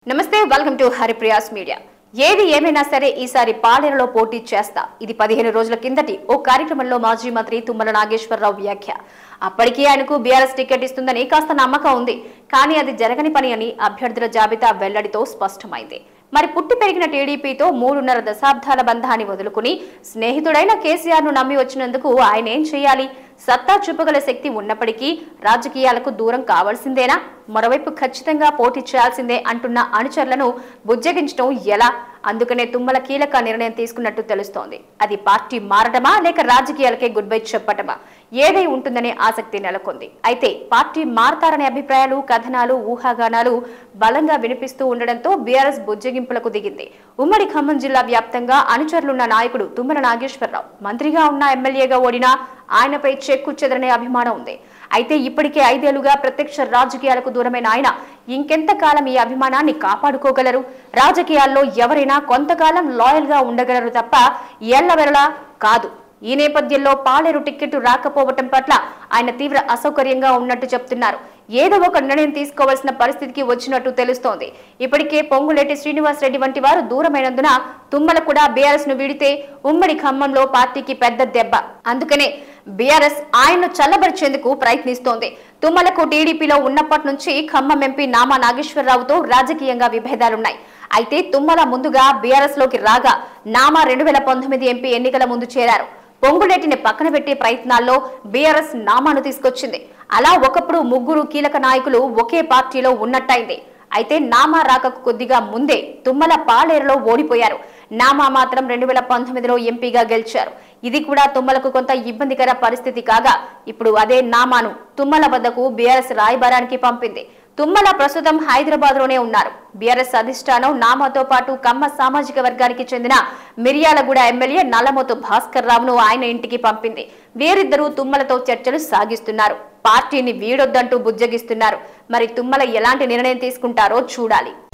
నమస్తే welcome to Haripriya's media ఏది ఏమైనా సరే ఈసారి పాలేరులో పోటీ చేస్తా ఇది పదిహేను రోజుల కిందటి ఓ కార్యక్రమంలో మాజీ మంత్రి తుమ్మల నాగేశ్వరరావు వ్యాఖ్య అప్పటికీ ఆయనకు బీఆర్ఎస్ టికెట్ ఇస్తుందని కాస్త నమ్మకం ఉంది కానీ అది జరగని పని అని అభ్యర్థుల జాబితా వెల్లడితో స్పష్టమైంది మరి పుట్టి పెరిగిన టీడీపీతో మూడున్నర దశాబ్దాల బంధాన్ని వదులుకుని స్నేహితుడైన కేసీఆర్ ను నమ్మి వచ్చినందుకు ఆయన ఏం చేయాలి సత్తా చూపగల శక్తి ఉన్నప్పటికీ రాజకీయాలకు దూరం కావాల్సిందేనా మరోవైపు ఖచ్చితంగా పోటీ చేయాల్సిందే అంటున్న అనుచరులను బుజ్జగించడం ఎలా అందుకనే తుమ్మల కీలక నిర్ణయం తీసుకున్నట్టు తెలుస్తోంది అది పార్టీ మారడమా లేక రాజకీయాలకే గుడ్ బై చెప్పటమా ఏదై ఉంటుందనే ఆసక్తి నెలకొంది అయితే పార్టీ మారతారనే అభిప్రాయాలు కథనాలు ఊహాగానాలు బలంగా వినిపిస్తూ ఉండడంతో బీఆర్ఎస్ బుజ్జగింపులకు దిగింది ఉమ్మడి ఖమ్మం జిల్లా వ్యాప్తంగా అనుచరులున్న నాయకుడు తుమ్మల నాగేశ్వరరావు మంత్రిగా ఉన్న ఎమ్మెల్యేగా ఓడినా ఆయనపై చెక్కు చెదరనే అభిమానం ఉంది అయితే ఇప్పటికే ఐదేళ్లుగా ప్రత్యక్ష రాజకీయాలకు దూరమైన ఆయన ఇంకెంతకాలం ఈ అభిమానాన్ని కాపాడుకోగలరు రాజకీయాల్లో ఎవరైనా కొంతకాలం లాయల్ గా ఉండగలరు తప్ప ఎల్లవెరలా కాదు ఈ నేపథ్యంలో పాలేరు టిక్కెట్ రాకపోవటం పట్ల ఆయన తీవ్ర అసౌకర్యంగా ఉన్నట్టు చెప్తున్నారు ఏదో ఒక నిర్ణయం తీసుకోవాల్సిన పరిస్థితికి వచ్చినట్టు తెలుస్తోంది ఇప్పటికే పొంగులేటి శ్రీనివాస్ రెడ్డి వంటి వారు దూరమైనందున తుమ్మల కూడా బీఆర్ఎస్ ను వీడితే ఉమ్మడి ఖమ్మంలో పార్టీకి పెద్ద దెబ్బ అందుకనే బీఆర్ఎస్ ఆయన్ను చల్లబరిచేందుకు ప్రయత్నిస్తోంది తుమ్మలకు టీడీపీలో ఉన్నప్పటి నుంచి ఖమ్మం ఎంపీ నామా నాగేశ్వరరావుతో రాజకీయంగా విభేదాలున్నాయి అయితే తుమ్మల ముందుగా బీఆర్ఎస్ లోకి రాగా నామా రెండు వేల పంతొమ్మిది ఎంపీ ఎన్నికల ముందు చేరారు పొంగులేటిని పక్కన పెట్టే ప్రయత్నాల్లో బీఆర్ఎస్ నామాను తీసుకొచ్చింది అలా ఒకప్పుడు ముగ్గురు కీలక నాయకులు ఒకే పార్టీలో ఉన్నట్టయింది అయితే నామా రాకకు కొద్దిగా ముందే తుమ్మల పాలేరులో ఓడిపోయారు నామా మాత్రం రెండు వేల పంతొమ్మిదిలో ఎంపీగా గెలిచారు ఇది కూడా తుమ్మలకు కొంత ఇబ్బందికర పరిస్థితి కాగా ఇప్పుడు అదే నామాను తుమ్మల వద్దకు బీఆర్ఎస్ రాయబారానికి పంపింది తుమ్మల ప్రస్తుతం హైదరాబాద్ లోనే ఉన్నారు బీఆర్ఎస్ అధిష్టానం నామాతో పాటు కమ్మ సామాజిక వర్గానికి చెందిన మిర్యాలగూడ ఎమ్మెల్యే నల్లమోతు భాస్కర్ రావును ఆయన ఇంటికి పంపింది వీరిద్దరూ తుమ్మలతో చర్చలు సాగిస్తున్నారు పార్టీని వీడొద్దంటూ బుజ్జగిస్తున్నారు మరి తుమ్మల ఎలాంటి నిర్ణయం తీసుకుంటారో చూడాలి